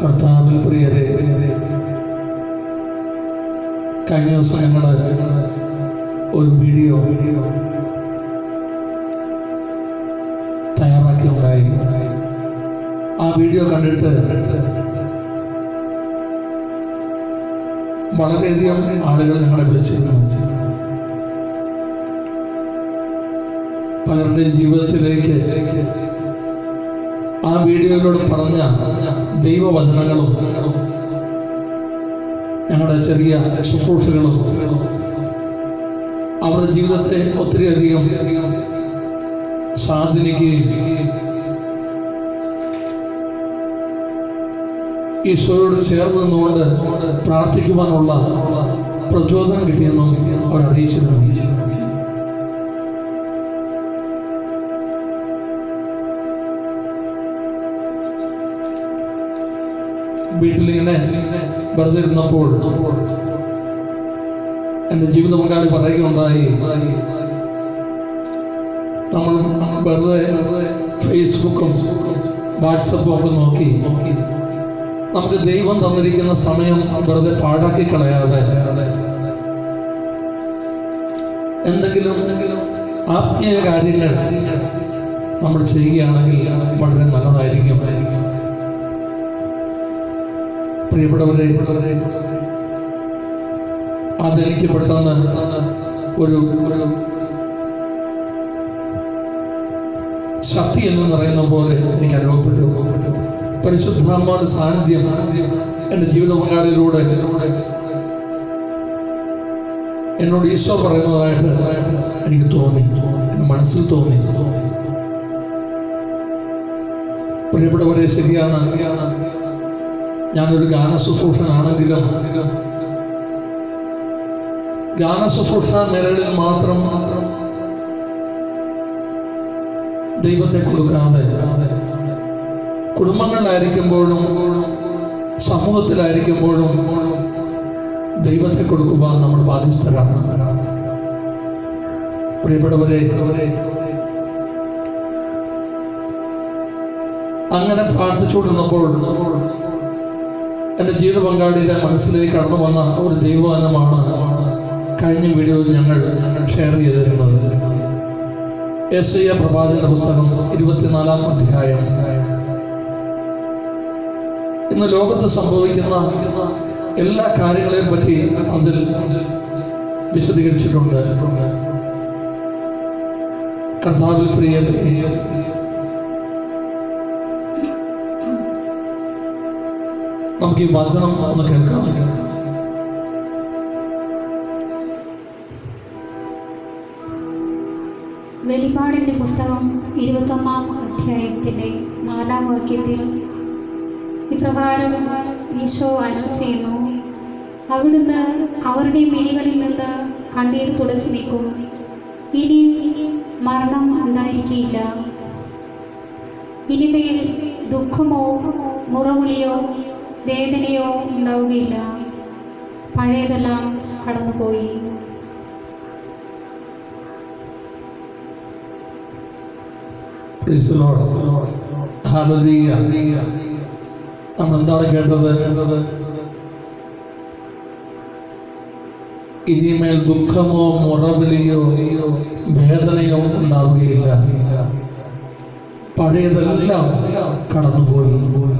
കർത്താവിൽ പ്രിയരെ കഴിഞ്ഞ ദിവസം ഞങ്ങൾ ഒരു വീഡിയോ വീഡിയോ തയ്യാറാക്കിയുണ്ടായി ആ വീഡിയോ കണ്ടിട്ട് വളരെയധികം ആളുകൾ ഞങ്ങളെ വിളിച്ചിരുന്നു പലരുടെയും ജീവിതത്തിലേക്ക് ആ വീഡിയോയിലൂടെ പറഞ്ഞ ദൈവവചനങ്ങളും ഞങ്ങളുടെ ചെറിയ ശുശ്രൂഷകളും അവരുടെ ജീവിതത്തെ ഒത്തിരി അധികം സ്വാധീനിക്കുകയും ഈശോയോട് ചേർന്ന് നിന്നുകൊണ്ട് പ്രാർത്ഥിക്കുവാനുള്ള പ്രചോദനം കിട്ടിയെന്നും അവർ അറിയിച്ചിരുന്നു വീട്ടിലിങ്ങനെ വെറുതെ ഇരുന്നപ്പോൾ എൻ്റെ ജീവിത പങ്കാളി പറയുകയുണ്ടായി നമ്മൾ വെറുതെ ഫേസ്ബുക്കും വാട്സപ്പും ഒക്കെ നോക്കി നമുക്ക് ദൈവം തന്നിരിക്കുന്ന സമയം വെറുതെ പാഴാക്കി കളയാതെ എന്തെങ്കിലും ആത്മീയ കാര്യങ്ങൾ നമ്മൾ ചെയ്യുകയാണെങ്കിൽ വളരെ നല്ലതായിരിക്കും പ്രിയപ്പെട്ടവരെ അതെനിക്ക് പെട്ടെന്ന് ഒരു ഒരു ശക്തി എന്ന് പറയുന്ന പോലെ എനിക്ക് അനുഭവപ്പെട്ടു പരിശുദ്ധാത്മാവിന്റെ സാന്നിധ്യം എൻ്റെ ജീവിത പങ്കാളിയിലൂടെ എന്നോട് ഈശോ പറയുന്നതായിട്ട് എനിക്ക് തോന്നി എൻ്റെ മനസ്സിൽ തോന്നി പ്രിയപ്പെട്ടവരെ ശരിയാണ് ഞാനൊരു ഗാന ശുശ്രൂഷനാണെങ്കിലും ഗാന ശുശ്രൂഷ നിലകളിൽ മാത്രം ദൈവത്തെ കൊടുക്കാതെ കുടുംബങ്ങളിലായിരിക്കുമ്പോഴും സമൂഹത്തിലായിരിക്കുമ്പോഴും ദൈവത്തെ കൊടുക്കുവാൻ നമ്മൾ ബാധ്യസ്ഥരാണ് പ്രിയപ്പെട്ടവരെ അങ്ങനെ പ്രാർത്ഥിച്ചുകൊണ്ടിരുന്നപ്പോൾ എൻ്റെ ജീവിത പങ്കാളിയുടെ മനസ്സിലേക്ക് കടന്നു വന്ന ഒരു ദൈവവനമാണ് കഴിഞ്ഞ വീഡിയോയിൽ ഞങ്ങൾ ഷെയർ ചെയ്തിരുന്നത് എസ് ഐ പ്രവാചക പുസ്തകം ഇരുപത്തിനാലാം അധ്യായം ഇന്ന് ലോകത്ത് സംഭവിക്കുന്ന എല്ലാ കാര്യങ്ങളെയും പറ്റി അതിൽ വിശദീകരിച്ചിട്ടുണ്ട് കർത്താവിൽ പ്രിയരെ നമുക്ക് ഈ വചനം ഒന്ന് കേൾക്കാം വെളിപാടിൻ്റെ പുസ്തകം ഇരുപത്തൊന്നാം അധ്യായത്തിൻ്റെ നാലാം വാക്യത്തിൽ ഇപ്രകാരം ഈശോ അരുൾ ചെയ്യുന്നു അവിടുന്ന് അവരുടെ മിഴികളിൽ നിന്ന് കണ്ണീർ തുടച്ചു നീക്കും ഇനി മരണം ഉണ്ടായിരിക്കില്ല ഇനിമേൽ ദുഃഖമോ മുറവിളിയോ വേദനയോ ഉണ്ടാവുകയില്ല പഴയതെല്ലാം കടന്നുപോയി Praise the Lord. Hallelujah. നമ്മൾ എന്താണ് കേട്ടത് കേട്ടത് ഇനിമേൽ ദുഃഖമോ മുറവിളിയോ വേദനയോ ഉണ്ടാവുകയില്ല പഴയതെല്ലാം കടന്നുപോയി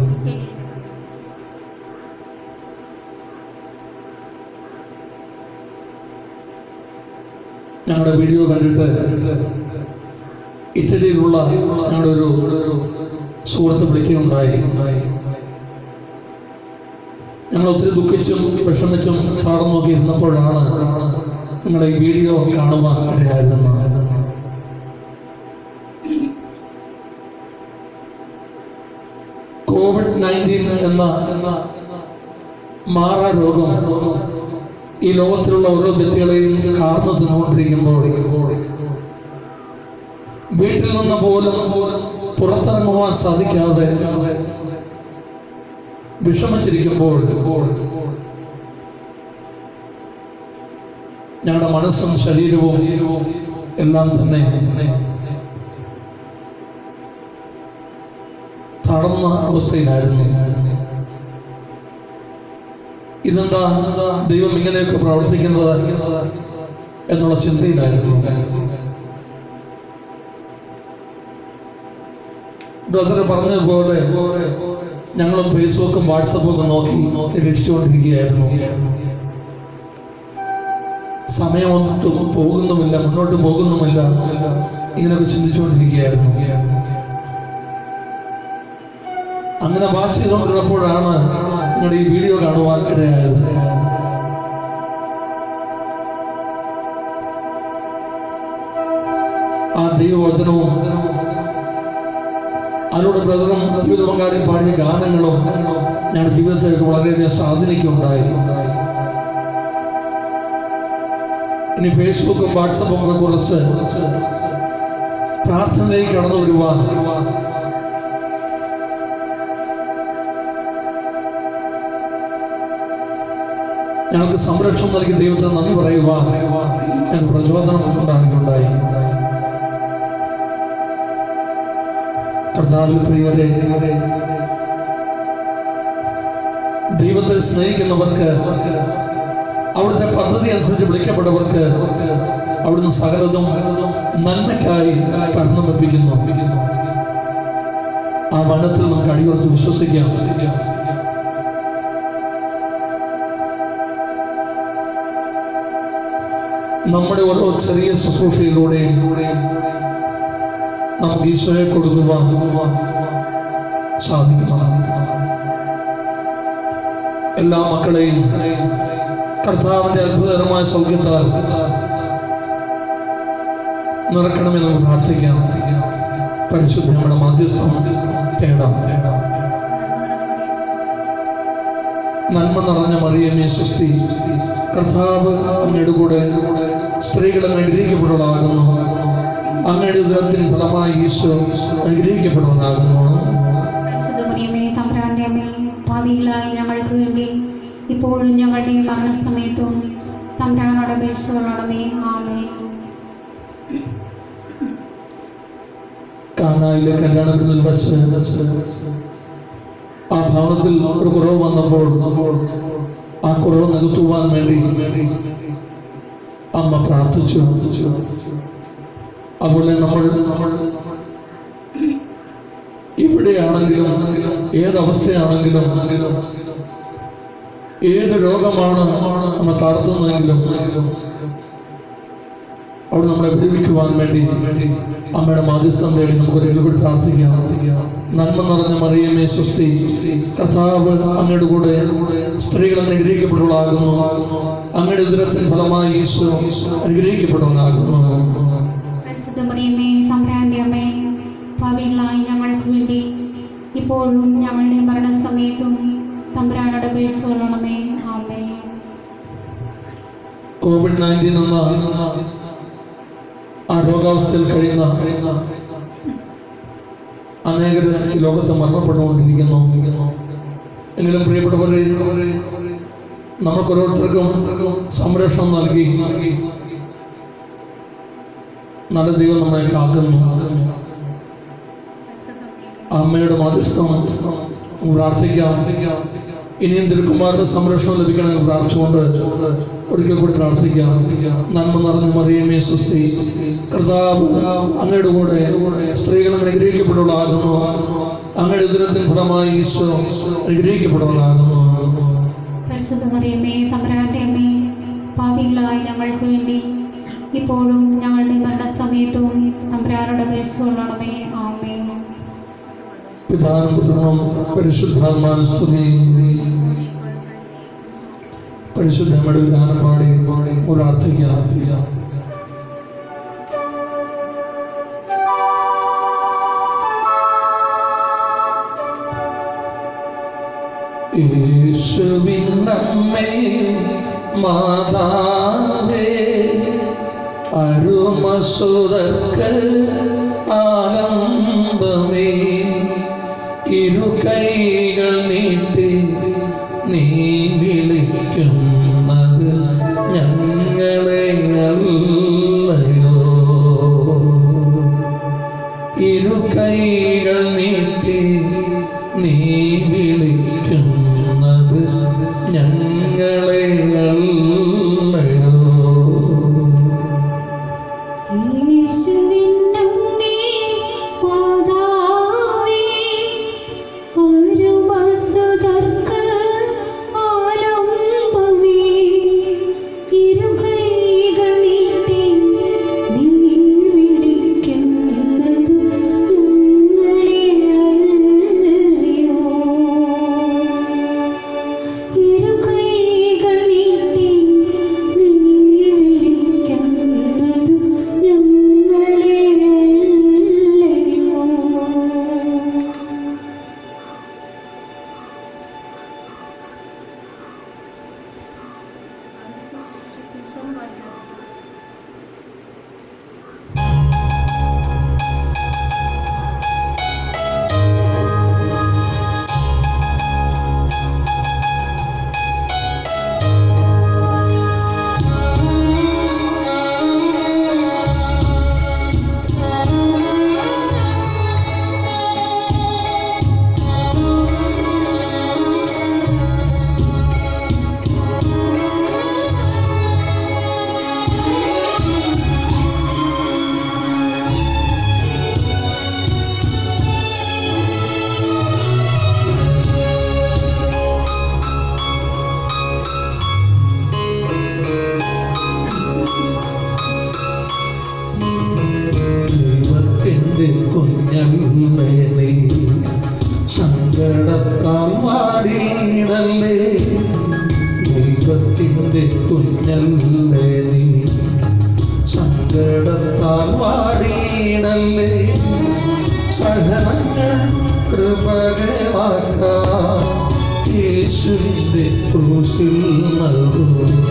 ഞങ്ങളുടെ വീഡിയോ കണ്ടിട്ട് ഇറ്റലിയിലുള്ള ഞങ്ങളുടെ ഒരു ഒരു സുഹൃത്ത് വിളിക്കുകയുണ്ടായി ഞങ്ങൾ ഒത്തിരി ദുഃഖിച്ചും വിഷമിച്ചും പാടം നോക്കി ഇരുന്നപ്പോഴാണ് നിങ്ങളുടെ ഈ വീഡിയോ കാണുവാൻ ഇടയായിരുന്നത് കോവിഡ് നയൻറ്റീൻ എന്ന എന്ന മാറാ രോഗം ഈ ലോകത്തിലുള്ള ഓരോ വ്യക്തികളെയും കാർന്നു തിന്നുകൊണ്ടിരിക്കുമ്പോൾ വീട്ടിൽ നിന്ന് പോലും പുറത്തിറങ്ങുവാൻ സാധിക്കാതെ വിഷമിച്ചിരിക്കുമ്പോൾ ഞങ്ങളുടെ മനസ്സും ശരീരവും എല്ലാം തന്നെ തളർന്ന അവസ്ഥയിലായിരുന്നു ഇതെന്താ ദൈവം ഇങ്ങനെയൊക്കെ പ്രവർത്തിക്കുന്നത് എന്നുള്ള ചിന്തയിലായിരുന്നു ബ്രദർ പറഞ്ഞതുപോലെ ഞങ്ങളും ഫേസ്ബുക്കും വാട്സപ്പും ഒക്കെ നോക്കി നിരീക്ഷിച്ചുകൊണ്ടിരിക്കുകയായിരുന്നു സമയമൊട്ടും പോകുന്നുമില്ല മുന്നോട്ട് പോകുന്നുമില്ല ഇങ്ങനെയൊക്കെ ചിന്തിച്ചുകൊണ്ടിരിക്കുകയായിരുന്നു അങ്ങനെ വാച്ച് ചെയ്തുകൊണ്ടിരുന്നപ്പോഴാണ് നിങ്ങളുടെ ഈ വീഡിയോ കാണുവാൻ ഇടയായത് ആ ദൈവവചനവും അതിലൂടെ ബ്രദറും ജീവിത പങ്കാളിയും പാടിയ ഗാനങ്ങളും ഞങ്ങളുടെ ജീവിതത്തിലേക്ക് വളരെയധികം സ്വാധീനിക്കുകയുണ്ടായി ഇനി ഫേസ്ബുക്കും വാട്സപ്പും ഒക്കെ കുറച്ച് പ്രാർത്ഥനയിലേക്ക് കടന്നു വരുവാൻ ഞങ്ങൾക്ക് സംരക്ഷണം നൽകി ദൈവത്തിന് നന്ദി പറയുവാൻ ഞങ്ങൾക്ക് പ്രചോദനം ഉണ്ടാകുകയുണ്ടായി കർത്താവിൽ പ്രിയരെ ദൈവത്തെ സ്നേഹിക്കുന്നവർക്ക് അവിടുത്തെ പദ്ധതി അനുസരിച്ച് വിളിക്കപ്പെട്ടവർക്ക് അവിടുന്ന് സകലതും നന്മയ്ക്കായി പരിണമിപ്പിക്കുന്നു ആ വനത്തിൽ നമുക്ക് അടിയുറച്ച് വിശ്വസിക്കാം നമ്മുടെ ഓരോ ചെറിയ ശുശ്രൂഷയിലൂടെയും നമുക്ക് ഈശോയെ കൊടുക്കുവാൻ സാധിക്കണം എല്ലാ മക്കളെയും കർത്താവിന്റെ അത്ഭുതകരമായ സൗഖ്യത്താൽ നിറക്കണമെന്ന് നമുക്ക് പ്രാർത്ഥിക്കാം പരിശുദ്ധ നമ്മുടെ മധ്യസ്ഥം തേടാം തേടാം നന്മ നിറഞ്ഞ മറിയമേ സൃഷ്ടി കർത്താവ് അങ്ങയുടെ കൂടെ സ്ത്രീകൾ അങ്ങ് അനുഗ്രഹിക്കപ്പെട്ടവളാകുന്നു അങ്ങയുടെ ഉദരത്തിന് ഫലമായി ഈശോ അനുഗ്രഹിക്കപ്പെട്ടവനാകുന്നു പരിശുദ്ധമറിയമേ തമ്പ്രാന്റെ അമ്മേ ഭാവിയിലായി ഞങ്ങൾക്ക് വേണ്ടി ഇപ്പോഴും ഞങ്ങളുടെ മരണസമയത്തും തമ്പ്രാനോട് അപേക്ഷകളോടമേ ആമേ കാനായിലെ കല്യാണ വിരുന്നിൽ വെച്ച് ആ ഭവനത്തിൽ ഒരു കുറവ് വന്നപ്പോൾ ആ കുറവ് നികത്തുവാൻ വേണ്ടി അമ്മ പ്രാർത്ഥിച്ചു അതുപോലെ നമ്മൾ നമ്മൾ ഇവിടെയാണെങ്കിലും ഏതവസ്ഥയാണെങ്കിലും ഏത് രോഗമാണ് നമ്മെ തളർത്തുന്നതെങ്കിലും അവിടെ നമ്മളെ വിടുവിക്കുവാൻ വേണ്ടി അമ്മയുടെ മാധ്യസ്ഥം തേടി നമുക്ക് ഒരു കൂടി പ്രാർത്ഥിക്കാം നന്മ നിറഞ്ഞ മറിയമേ സൃഷ്ടി കർത്താവ് അങ്ങയുടെ കൂടെ സ്ത്രീകൾ അനുഗ്രഹിക്കപ്പെട്ടവളാകുന്നു അങ്ങയുടെ ഉദരത്തിൻ ഫലമായി ഈശോ അനുഗ്രഹിക്കപ്പെട്ടവനാകുന്നു പരിശുദ്ധമറിയമേ തമ്പ്രാന്റെ അമ്മേ ഭാവിയിലായി ഞങ്ങൾക്ക് വേണ്ടി ഇപ്പോഴും ഞങ്ങളുടെ മരണസമയത്തും തമ്പ്രാനോട് അപേക്ഷകളോടമേ ആമേ കോവിഡ് നയൻറ്റീൻ എന്ന ആ രോഗാവസ്ഥയിൽ കഴിയുന്ന കഴിയുന്ന അനേകർ ഈ ലോകത്ത് മരണപ്പെട്ടുകൊണ്ടിരിക്കുന്നു എങ്കിലും പ്രിയപ്പെട്ടവരെ നമുക്ക് ഓരോരുത്തർക്കും സംരക്ഷണം നൽകി നല്ല ദൈവം നമ്മളെ കാക്കുന്നു അമ്മയുടെ മധ്യസ്ഥം പ്രാർത്ഥിക്കാം ഇനിയും തിരുക്കുമാരുടെ സംരക്ഷണം ലഭിക്കണമെന്ന് പ്രാർത്ഥിച്ചുകൊണ്ട് ഒരിക്കൽ കൂടി പ്രാർത്ഥിക്കാം നന്മ നിറഞ്ഞ മറിയമേ സുസ്ഥി കർത്താവ് അങ്ങയുടെ കൂടെ സ്ത്രീകൾ അനുഗ്രഹിക്കപ്പെട്ടവളാകുന്നു അങ്ങയുടെ ഉദരത്തിന് ഫലമായി ഈശോ അനുഗ്രഹിക്കപ്പെട്ടവളാകുന്നു പരിശുദ്ധമറിയമേ തമ്പ്രാന്റെ അമ്മേ ഭാവിയിലായി ഞങ്ങൾക്ക് വേണ്ടി ഇപ്പോഴും ഞങ്ങളുടെ മരണസമയത്തും തമ്പ്രാനോട് അപേക്ഷകളോടമേ ആമേ പിതാനും പുത്രനും പരിശുദ്ധാത്മാന സ്തുതി പരിശുദ്ധ നമ്മുടെ ഗാനം പാടി പാടി പ്രാർത്ഥിക്കാം യേശുവിൻ നമ്മെ മാതാവേ അരുമസുതർക്ക് ആനന്ദമേ ഇരു കൈകൾ നീട്ടി നീ വിളിക്കുന്നത് ഞങ്ങളെ അല്ലയോ ഇരു കൈകൾ നീട്ടി നീ വിളിക്കുന്നത് ഞങ്ങളെയല്ലയോ ദൈവത്തിൻ്റെ കുഞ്ഞല്ലേ നീ സങ്കടത്താൽ വാടിയിടല്ലേ ദൈവത്തിൻ്റെ കുഞ്ഞല്ലേ നീ സങ്കടത്താൽ വാടിയിടല്ലേ സഹനങ്ങൾ കൃപകളാക്കാം യേശുവിൻ്റെ ക്രൂശിൽ നൽകൂ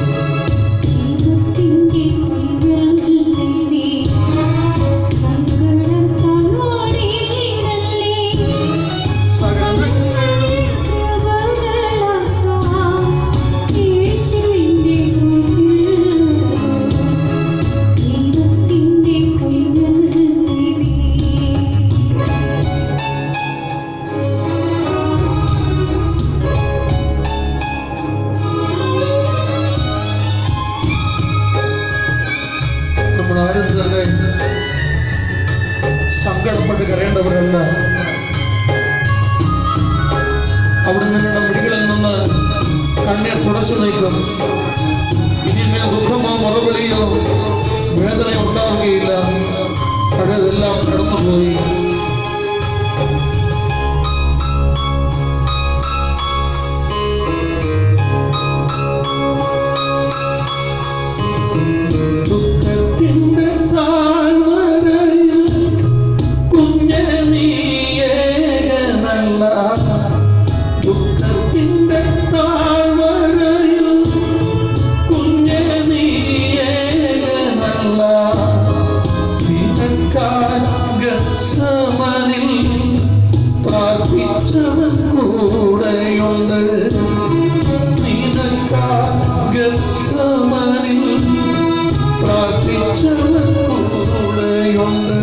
നമ്മൾ ആരും തന്നെ സങ്കടപ്പെട്ട് കരയേണ്ടവരല്ല അവിടെ നിങ്ങളുടെ മിടികളിൽ നിന്ന് കണ്ണീർ തുടച്ചു നീക്കും ഇനിമേൽ ദുഃഖമോ മറുപടിയോ വേദനയോ ഉണ്ടാവുകയില്ല പഴയതെല്ലാം കടന്നുപോയി ദുഃഖത്തിന്റെ താഴ്വരയിൽ കുഞ്ഞെ നീയേകനല്ല ദുഃഖത്തിന്റെ താഴ്വരയിൽ കുഞ്ഞെ നീയേകനല്ല നിനക്കാകമനിൽ പ്രാർത്ഥിച്ചവൻ കൂടെയുണ്ട് നിനക്കാകമനിൽ പ്രാർത്ഥിച്ചവൻ കൂടെയുണ്ട്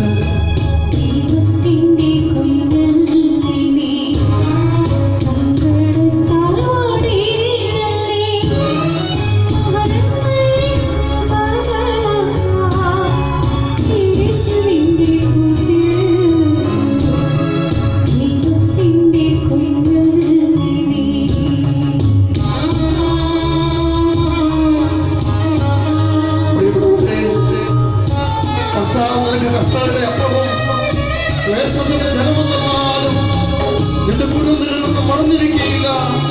പ്രിയപ്പെട്ടവരെ, കർത്താവ് നിനക്ക് കർത്താവിന്റെ അപ്പവും ക്ലേശത്തിന്റെ ജനവും തന്നാലും നിന്റെ കുടുംബത്തിൽ നിന്ന് മറന്നിരിക്കുകയില്ല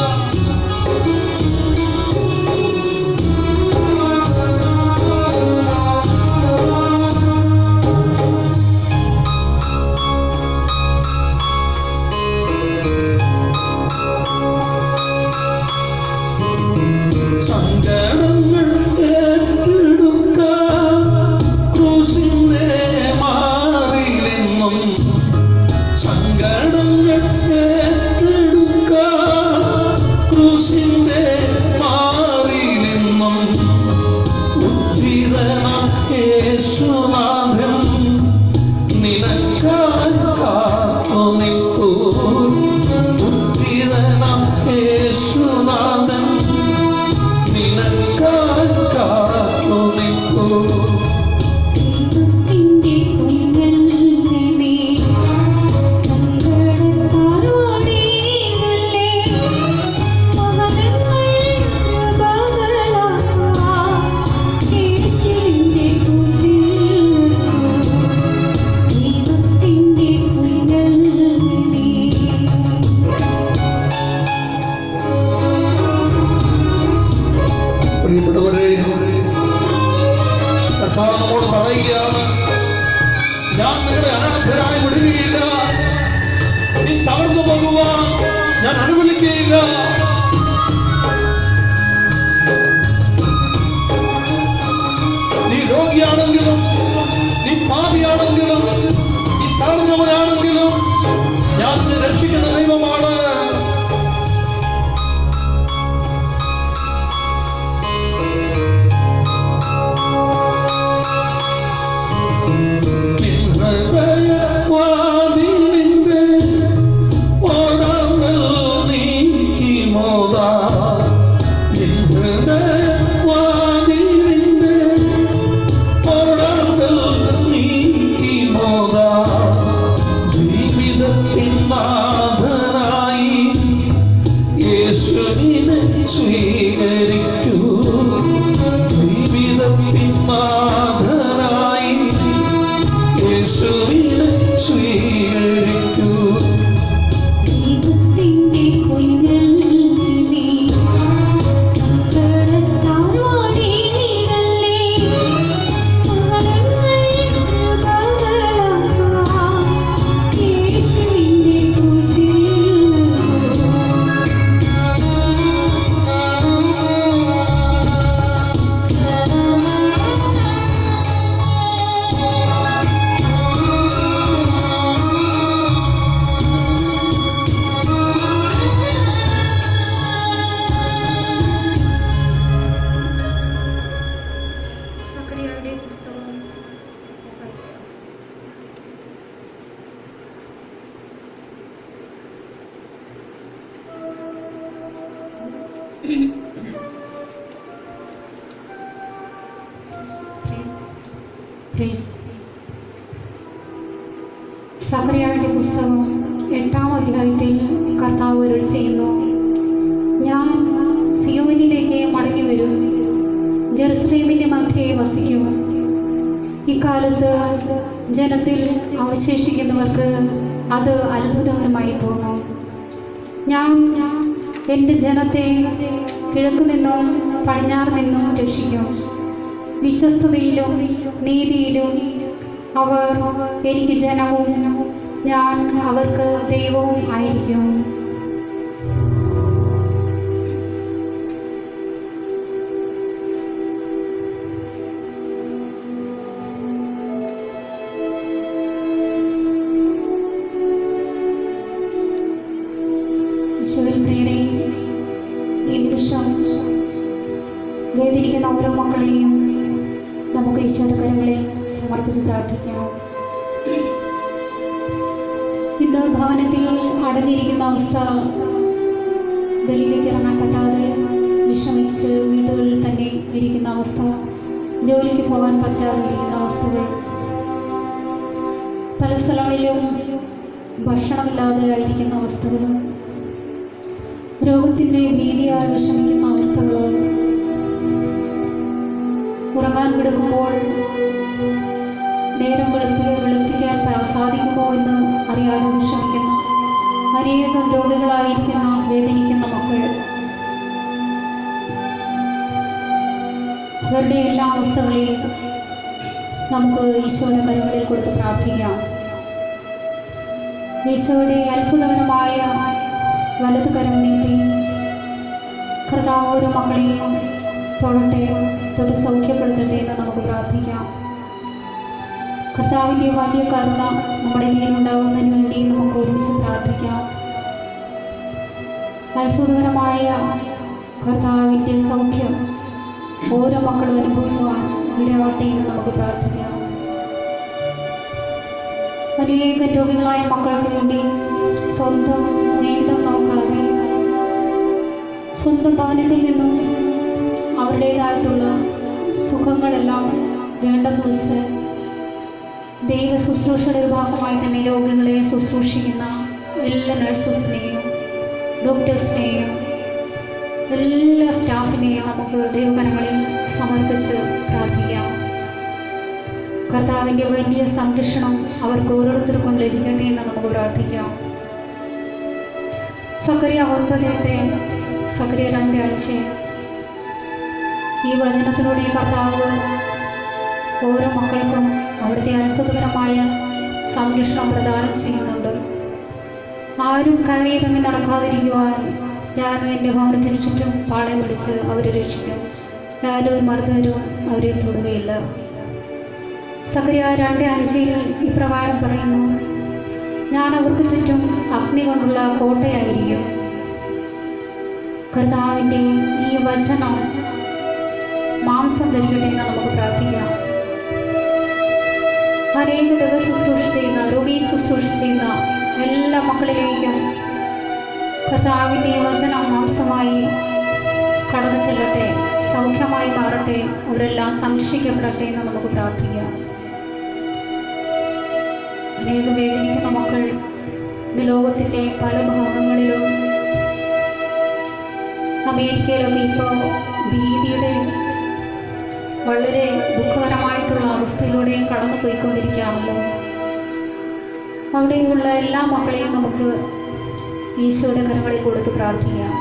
സങ്കടങ്ങൾ ഏറ്റെടുക്കാം ക്രൂശിന്റെ മാറിലെന്നും സങ്കടങ്ങൾ ഏറ്റെടുക്കാം ക്രൂശിന്റെ മാറിലെന്നും ഉദ്ധിതന യേശുനാഥൻ നിനക്കായി കാത്തു നിൽക്കൂ ഉദ്ധിതന യേശുനാഥൻ നിനക്കായി കാത്തു നിൽക്കൂ പ്രിയപ്പെട്ടവരെ കർത്താവ് നമ്മോട് പറയുകയാണ് ഞാൻ നിങ്ങളെ അനാഥരായി വിടുകയില്ല നീ തകർന്നു പോകുവാൻ ഞാൻ അനുവദിക്കുകയില്ല യേശുവിനെ സ്വീകരിക്കൂ ജീവിതത്തിൻ നാഥനായി യേശുവിനെ സ്വീകരിക്കൂ ദൈവത്തിൻ്റെ കുഞ്ഞിൽ നീ സങ്കടത്താൽ വാടിയിടല്ലേ. സകലങ്ങൾ കൃപകളാകാം. യേശുവിൻ്റെ കുരിശിൽ സക്കറിയായുടെ പുസ്തകം സക്കറിയായുടെ പുസ്തകം എട്ടാം അധ്യായത്തിൽ കർത്താവ് അരുൾ ചെയ്യുന്നു ഞാൻ സിയോനിലേക്ക് മടങ്ങി വരും ജെറുസലേമിൻ്റെ മധ്യേ വസിക്കും ഇക്കാലത്ത് ജനത്തിൽ അവശേഷിക്കുന്നവർക്ക് അത് അത്ഭുതകരമായി തോന്നും ഞാൻ എൻ്റെ ജനത്തെ കിഴക്കു നിന്നും പടിഞ്ഞാറ് നിന്നും രക്ഷിക്കും വിശ്വസ്തതയിലും നീതിയിലും അവർ എനിക്ക് ജനവും ഞാൻ അവർക്ക് ദൈവവും ആയിരിക്കും ഈശോയിൽ പ്രിയരെ ഈ നിമിഷം വേദിരിക്കുന്ന ഓരോ മക്കളെയും നമുക്ക് ഈശോയുടെ കരങ്ങളിൽ സമർപ്പിച്ച് പ്രാർത്ഥിക്കാം ഇന്ന് ഭവനത്തിൽ അടങ്ങിയിരിക്കുന്ന അവസ്ഥ വെളിയിലേക്ക് ഇറങ്ങാൻ പറ്റാതെ വിഷമിച്ച് വീടുകളിൽ തന്നെ ഇരിക്കുന്ന അവസ്ഥ ജോലിക്ക് പോകാൻ പറ്റാതെ ഇരിക്കുന്ന അവസ്ഥകൾ പല സ്ഥലങ്ങളിലും ഭക്ഷണമില്ലാതെ ആയിരിക്കുന്ന അവസ്ഥകൾ രോഗത്തിൻ്റെ ഭീതിയാൽ വിഷമിക്കുന്ന അവസ്ഥകൾ ഉറങ്ങാൻ കിടക്കുമ്പോൾ നേരം വെളുപ്പി വെളുപ്പിക്കാൻ പ- സാധിക്കുമോ എന്ന് അറിയാതെ വിഷമിക്കുന്ന അനേകം രോഗികളായിരിക്കുന്ന വേദനിക്കുന്ന മക്കൾ അവരുടെ എല്ലാ അവസ്ഥകളെയും നമുക്ക് ഈശോയുടെ കരങ്ങളിൽ കൊടുത്ത് പ്രാർത്ഥിക്കാം ഈശോയുടെ അത്ഭുതകരമായ വലത് കരം നീട്ടി കർത്താവ് ഓരോ മക്കളെയും തൊടട്ടെ തൊട്ട് സൗഖ്യപ്പെടുത്തട്ടെ എന്ന് നമുക്ക് പ്രാർത്ഥിക്കാം കർത്താവിൻ്റെ വലിയ കരുണ നമ്മുടെ മേലുണ്ടാകുന്നതിന് വേണ്ടി നമുക്ക് ഒരുമിച്ച് പ്രാർത്ഥിക്കാം അത്ഭുതകരമായ കർത്താവിൻ്റെ സൗഖ്യം ഓരോ മക്കളും അനുഭവിക്കുവാൻ ഇടയാവട്ടെ എന്ന് നമുക്ക് പ്രാർത്ഥിക്കാം അനേക രോഗികളായ മക്കൾക്ക് വേണ്ടി സ്വന്തം ജീവിതം നോക്കാതെ സ്വന്തം ഭവനത്തിൽ നിന്നും അവരുടേതായിട്ടുള്ള സുഖങ്ങളെല്ലാം വേണ്ടെന്ന് വെച്ച് ദൈവ ശുശ്രൂഷയുടെ ഒരു ഭാഗമായി തന്നെ രോഗികളെ ശുശ്രൂഷിക്കുന്ന എല്ലാ നഴ്സസിനെയും ഡോക്ടേഴ്സിനെയും എല്ലാ സ്റ്റാഫിനെയും നമുക്ക് ദൈവകരങ്ങളിൽ സമർപ്പിച്ച് പ്രാർത്ഥിക്കാം കർത്താവിൻ്റെ വലിയ സംരക്ഷണം അവർക്ക് ഓരോരുത്തർക്കും ലഭിക്കട്ടെ എന്ന് നമുക്ക് പ്രാർത്ഥിക്കാം സക്കറിയ ഒൻപതിൻ്റെ സക്കറിയ രണ്ട് അഞ്ച് ഈ വചനത്തിലൂടെ കർത്താവ് ഓരോ മക്കൾക്കും അവിടുത്തെ അത്ഭുതകരമായ സംരക്ഷണം പ്രദാനം ചെയ്യുന്നുണ്ട് ആരും കയറിയിറങ്ങി നടക്കാതിരിക്കുവാൻ ഞാൻ എൻ്റെ ഭവനത്തിന് ചുറ്റും പാളയം പിടിച്ച് അവരെ രക്ഷിക്കും യാതൊരു മർദ്ദരും അവരെ തൊടുകയില്ല സക്രിയ രണ്ട് അഞ്ചിൽ ഇപ്രകാരം പറയുന്നു ഞാൻ അവർക്ക് ചുറ്റും അഗ്നി കൊണ്ടുള്ള കോട്ടയായിരിക്കും കർത്താവിൻ്റെ ഈ വചനം മാംസം ധരിക്കട്ടെ എന്ന് നമുക്ക് പ്രാർത്ഥിക്കാം അനേക ദിവ ശുശ്രൂഷ ചെയ്യുന്ന രോഗി ശുശ്രൂഷ ചെയ്യുന്ന എല്ലാ മക്കളിലേക്കും കർത്താവിൻ്റെ ഈ വചനം മാംസമായി കടന്നു ചെല്ലട്ടെ സൗഖ്യമായി മാറട്ടെ അവരെല്ലാം സംരക്ഷിക്കപ്പെടട്ടെ എന്ന് നമുക്ക് പ്രാർത്ഥിക്കാം അനേകം വേദനിക്കുന്ന മക്കൾ ഇന്ന് ലോകത്തിൻ്റെ പല ഭാഗങ്ങളിലും അമേരിക്കയിലൊക്കെ ഇപ്പോൾ ഭീതിയുടെ വളരെ ദുഃഖകരമായിട്ടുള്ള അവസ്ഥയിലൂടെയും കടന്നു പോയിക്കൊണ്ടിരിക്കുകയാണല്ലോ അവിടെയുള്ള എല്ലാ മക്കളെയും നമുക്ക് ഈശോയുടെ കരങ്ങളിൽ കൊടുത്ത് പ്രാർത്ഥിക്കാം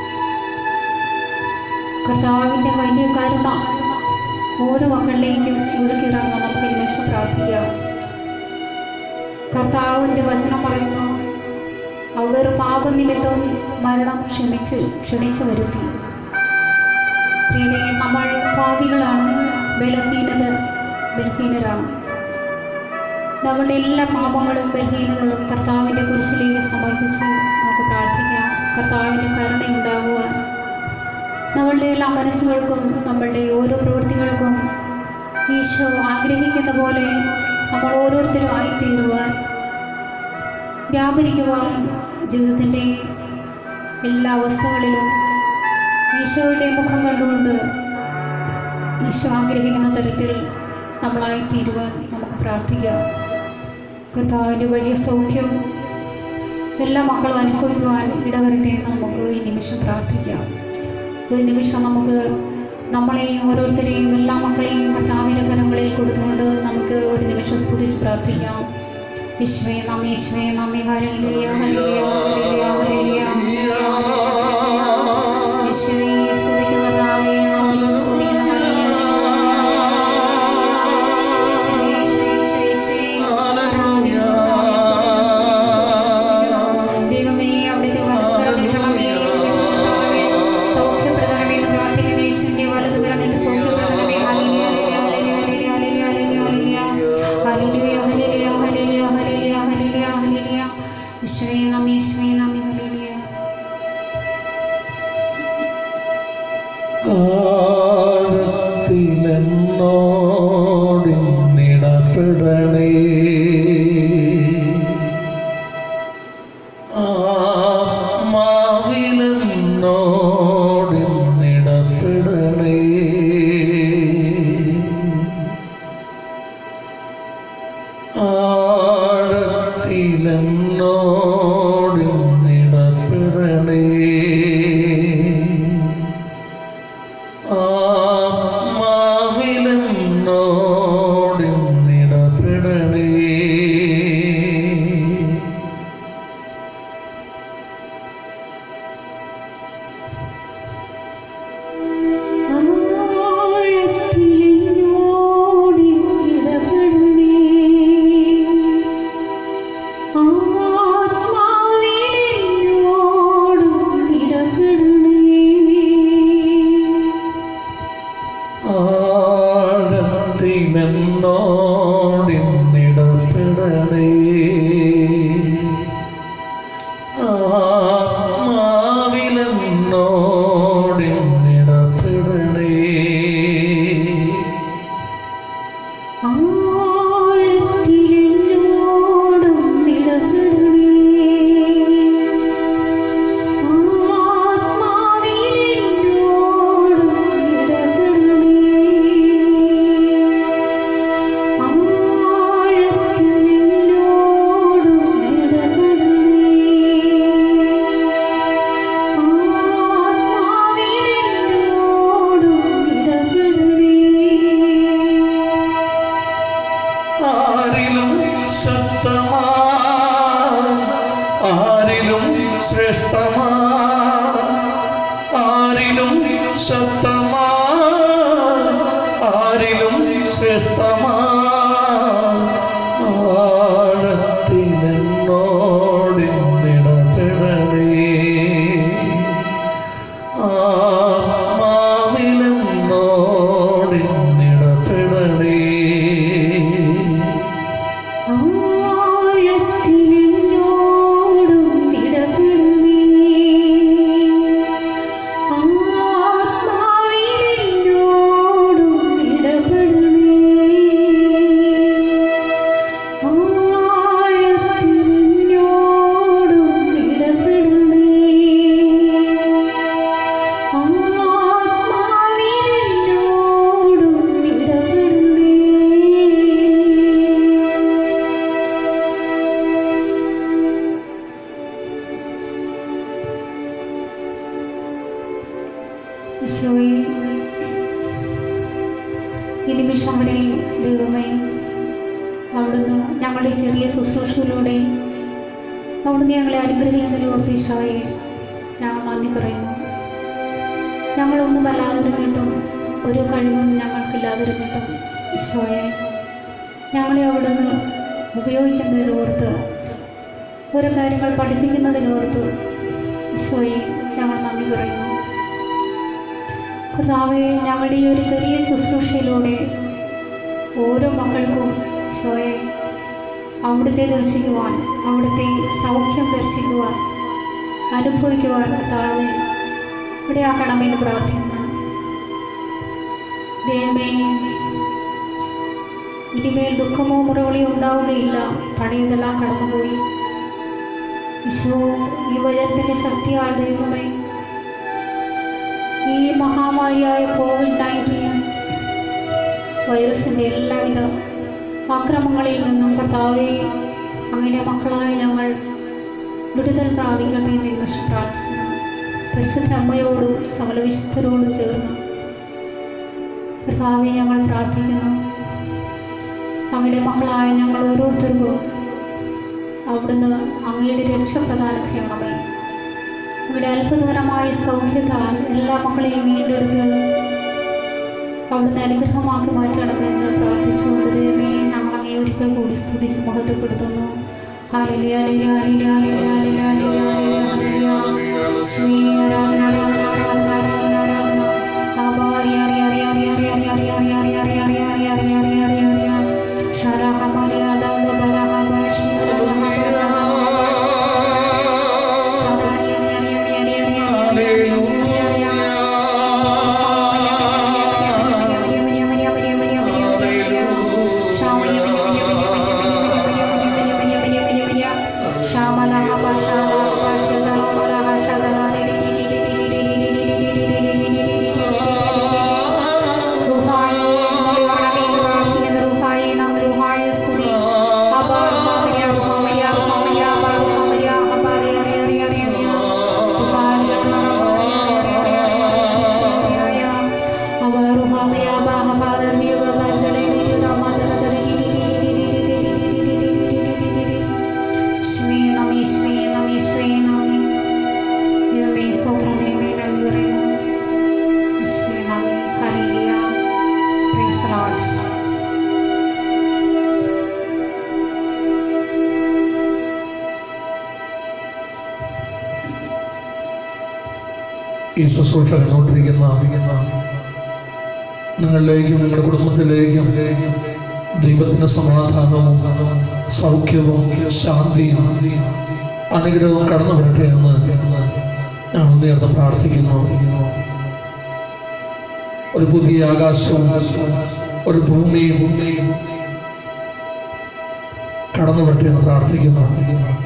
കർത്താവിൻ്റെ വലിയ കരുണ ഓരോ മക്കളിലേക്കും ഒഴുക്കിറങ്ങാൻ നമുക്ക് ഈ നിമിഷം പ്രാർത്ഥിക്കാം കർത്താവിൻ്റെ വചനം പറയുന്നു അവർ പാപനിമിത്തം മരണം ക്ഷമിച്ച് ക്ഷണിച്ചു വരുത്തി പ്രിയനെ നമ്മൾ പാപികളാണ് ബലഹീനത ബലഹീനരാണ് നമ്മളുടെ എല്ലാ പാപങ്ങളും ബലഹീനതകളും കർത്താവിൻ്റെ കുരിശിലേക്ക് സമർപ്പിച്ച് നമുക്ക് പ്രാർത്ഥിക്കാം കർത്താവിൻ്റെ കരുണയുണ്ടാകുവാൻ നമ്മളുടെ എല്ലാ മനസ്സുകൾക്കും നമ്മളുടെ ഓരോ പ്രവൃത്തികൾക്കും ഈശോ ആഗ്രഹിക്കുന്ന പോലെ നമ്മൾ ഓരോരുത്തരും ആയിത്തീരുവാൻ വ്യാപരിക്കുവാൻ ജീവിതത്തിൻ്റെ എല്ലാ അവസ്ഥകളിലും ഈശോയുടെ മുഖം കണ്ടുകൊണ്ട് ഈശോ ആഗ്രഹിക്കുന്ന തരത്തിൽ നമ്മളായിത്തീരുവാൻ നമുക്ക് പ്രാർത്ഥിക്കാം കർത്താവിൻ്റെ വലിയ സൗഖ്യം എല്ലാ മക്കളും അനുഭവിക്കുവാൻ ഇടവരട്ടെ എന്ന് നമുക്ക് ഈ നിമിഷം പ്രാർത്ഥിക്കാം ഒരു നിമിഷം നമുക്ക് നമ്മളെയും ഓരോരുത്തരെയും എല്ലാ മക്കളെയും കർത്താവിൻ്റെ കരങ്ങളിൽ കൊടുത്തുകൊണ്ട് നമുക്ക് ഒരു നിമിഷം സ്തുതിച്ച് പ്രാർത്ഥിക്കാം വിശ്വേ നന്ദി വിശ്വേ നന്ദി ഹല്ലേലൂയ ഹല്ലേലൂയ ഹല്ലേലൂയ ഹല്ലേലൂയ യേശുവേ സ്തുതിക്കുന്ന കർത്താവേ നന്ദി സ്തുതിക്കുന്ന യേശുവേ യേശുവേ യേശുവേ യേശുവേ ആരാധന കർത്താവേ ദൈവമേ അവിടുത്തെ വലതുകരം നീട്ടണമേ വിശുദ്ധമേ സൗഖ്യപ്രദമേ എന്ന് പ്രാർത്ഥിക്കുന്ന യേശുവിന്റെ വലതുകരം നീട്ടി സൗഖ്യപ്രദമേ hallelujah hallelujah hallelujah hallelujah hallelujah hallelujah hallelujah hallelujah hallelujah hallelujah യേശുവേ നന്ദി യേശുവേ നന്ദി ഹല്ലേലൂയ ആഴത്തിലെന്നോടിടപെടണേ ആത്മാവിലെന്നോടിടപെടണേ ആഴത്തിലെന്നോടിടപെടണേ ആത്മാവിലെന്നോടിടപെടണേ ആഴത്തിലെന്നോടി ഇടപെടണേ ആത്മാവിലെന്നോടും ഇടപെടണേ ആഴത്തിലെന്നോടിടപെടണേ ആത്മാവിലെന്നോടിടപെടണേ ആഴത്തിലെന്നോടും ഇടപെടണേ ആത്മാവിലെന്നോടും ഇടപെടണേ ആഴത്തിലെന്നോടും ആരിലും ശക്തമാ ആരിലും ശ്രേഷ്ഠമാ ആരിലും ശക്തമാ ആരിലും ശ്രേഷ്ഠമാ ആഴത്തിലെന്നോടിടപെടണേ ആത്മാവിലെന്നോടിടപെടണേ ആഴത്തിലെന്നോടും ഇടപെടണേ ആത്മാവിലെന്നോടും ഇടപെടണേ ആഴത്തിലെന്നോടും ഇടപെടണേ ഈശോയെ ഈ നിമിഷം വരെ ദൈവമേ അവിടുന്ന് ഞങ്ങളുടെ ചെറിയ ശുശ്രൂഷയിലൂടെ അവിടുന്ന് ഞങ്ങളെ അനുഗ്രഹിച്ചൊരു ഓർത്തീശോയെ ഞങ്ങൾ നന്ദി പറയുന്നു ഞങ്ങളൊന്നുമല്ലാതിരുന്നിട്ടും ഒരു കഴിവും ഞങ്ങൾക്കില്ലാതിരുന്നിട്ടും ഈശോയെ ഞങ്ങളെ അവിടുന്ന് ഉപയോഗിക്കുന്നതിലോർത്ത് ഓരോ കാര്യങ്ങൾ പഠിപ്പിക്കുന്നതിലോർത്ത് ഈശോയെ ഞങ്ങൾ നന്ദി പറയുന്നു കർത്താവെ ഞങ്ങളുടെ ഈ ഒരു ചെറിയ ശുശ്രൂഷയിലൂടെ ഓരോ മക്കൾക്കും ഈശോയെ അവിടുത്തെ ദർശിക്കുവാൻ അവിടുത്തെ സൗഖ്യം ദർശിക്കുവാൻ അനുഭവിക്കുവാൻ കർത്താവെ ഇടയാക്കണമെന്ന് പ്രാർത്ഥിക്കുന്നു ദൈവമേ ഇനിമേൽ ദുഃഖമോ മുറവിളിയോ ഉണ്ടാവുകയില്ല പഴയതെല്ലാം കടന്നുപോയി ഈശോ ഈ വചനത്തിൻ്റെ ശക്തിയാൽ ദൈവമേ ഈ മഹാമാരിയായ കോവിഡ് നയൻറ്റീൻ വൈറസിൻ്റെ എല്ലാവിധ ആക്രമങ്ങളിൽ നിന്നും കർത്താവെ അങ്ങയുടെ മക്കളായ ഞങ്ങൾ വിടുതൽ പ്രാപിക്കട്ടെ എന്ന് നിമിഷം പ്രാർത്ഥിക്കുന്നു പരിശുദ്ധ അമ്മയോടും സകല വിശുദ്ധരോടും ചേർന്ന് കർത്താവെ ഞങ്ങൾ പ്രാർത്ഥിക്കുന്നു അങ്ങയുടെ മക്കളായ ഞങ്ങൾ ഓരോരുത്തർക്കും അവിടുന്ന് അങ്ങയുടെ രക്ഷ പ്രദാനം ചെയ്യണമേ അങ്ങയുടെ അത്ഭുതകരമായ സൗഖ്യത്താൽ എല്ലാ മക്കളെയും വീണ്ടെടുത്ത് അവിടുന്ന് അനുഗ്രഹമാക്കി മാറ്റണമെന്ന് പ്രാർത്ഥിച്ചുകൊണ്ട് ദൈവമേ ഞങ്ങൾ അങ്ങേ ഒരിക്കൽ കൂടി സ്തുതിച്ച് മഹത്വപ്പെടുത്തുന്നു ഹാലലിയ ലിയ ലിയ ലിയ ലിയ ലിയ ലിയ ലിയ ശ്രീ ആരാധന ആരാധന ആരാധന ആരാധന ആരാധന ആബാരി അരി അരി അരി അരി അരി അരി അരി അരി അരി അരി അരി അരി അരി അരി അരി അരി ശരഹ മര്യാദ ബലഹ ഭാഷി ശതാരി അരി അരി അരി അരി അരി അരി അരി അരി Praise the Lord. ഈ ശുശ്രൂഷ കണ്ടുകൊണ്ടിരിക്കുന്ന നിങ്ങളിലേക്കും നിങ്ങളുടെ കുടുംബത്തിലേക്കും ദൈവത്തിന് സമാധാനവും സൗഖ്യവും ശാന്തിയും അനുഗ്രഹവും കടന്നു വരട്ടെ എന്ന് ഞങ്ങൾ നേർന്ന് പ്രാർത്ഥിക്കുന്നു ഒരു പുതിയ ആകാശവും ഒരു ഭൂമിയും കടന്നു വരട്ടെ എന്ന് പ്രാർത്ഥിക്കുന്നു